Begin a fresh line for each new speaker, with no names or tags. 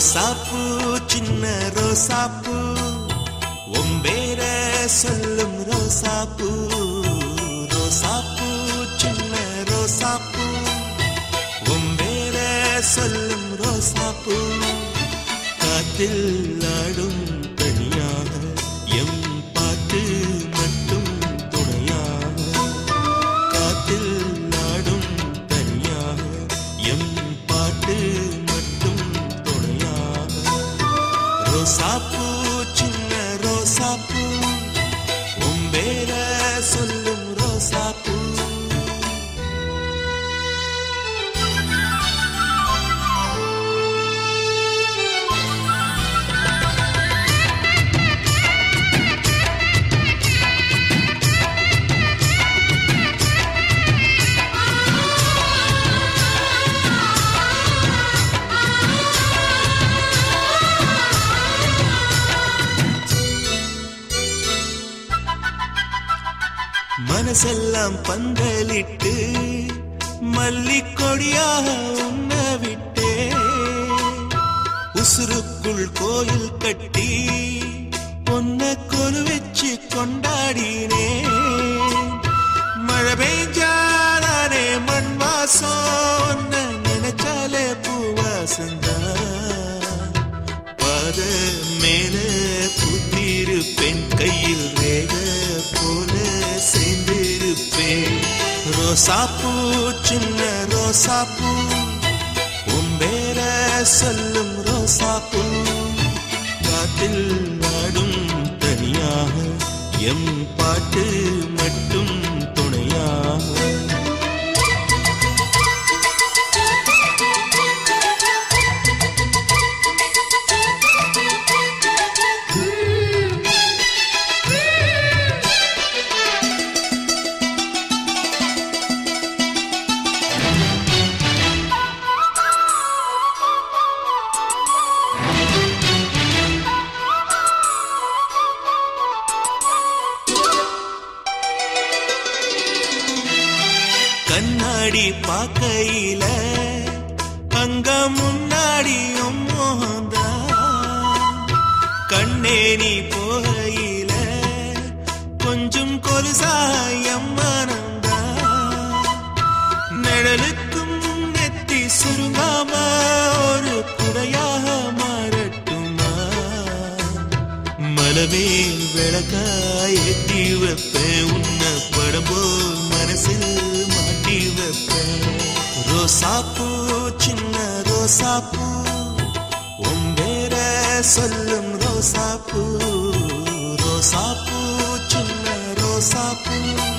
ரோசாப்பூ சின்ன ரோசாப்பூ ஒம்பேர சொல்லும் ரோசாப்பூ ரோசாப்பூ சின்ன ரோசாப்பூ ஒம்பேர சொல்லும் ரோசாப்பூ காத்தில் ஆடும் தனியாக எம் பாட்டு மட்டும் துணையாக காத்தில் ஆடும் தனியாக எம் பாட்டு மட்டும் துணையாக ரோசாப்பூ சின்ன ரோசாப்பூ உம்பேர சொல்லும் ரோசாப்பூ மனசெல்லாம் பந்தலிட்டு மல்லிக்கொடியாக உண்ண விட்டே உசுருக்குள் கோயில் கட்டி பொன்ன கொலு வச்சு கொண்டாடினே மழை பெய்ஞ்சாதானே மண் வாசம் உன்னை நினைச்சாலே பூவாசந்தா பாத மேல பூத்திருப்பேன் கையில் ரேக போல சேர்ந்திருப்பேன் ரோசாப்பூ சின்ன ரோசாப்பூ உம்பேர சொல்லும் ரோசாப்பூ காட்டில் நாடும் தனியாக எம் பாட்டு மட்டும் துணையாக கண்ணாடி பார்க்கையில அங்க முன்னாடி மோகந்தா கண்ணே நீ போகையில கொஞ்சம் கொலுசாயம் மனந்தா நிழலுக்கும் நெத்தி சுருங்காம ஒரு குடையாக மாறட்டுமா மலமேல் விளக்காய் ஏத்தி வைப்பேன் உன்னை படம் போல் மனசில் மாட்டி வைப்பேன் ரோசாப்பூ சின்ன ரோசாப்பூ உம்பேர சொல்லும் ரோசாப்பூ ரோசாப்பூ சின்ன ரோசாப்பூ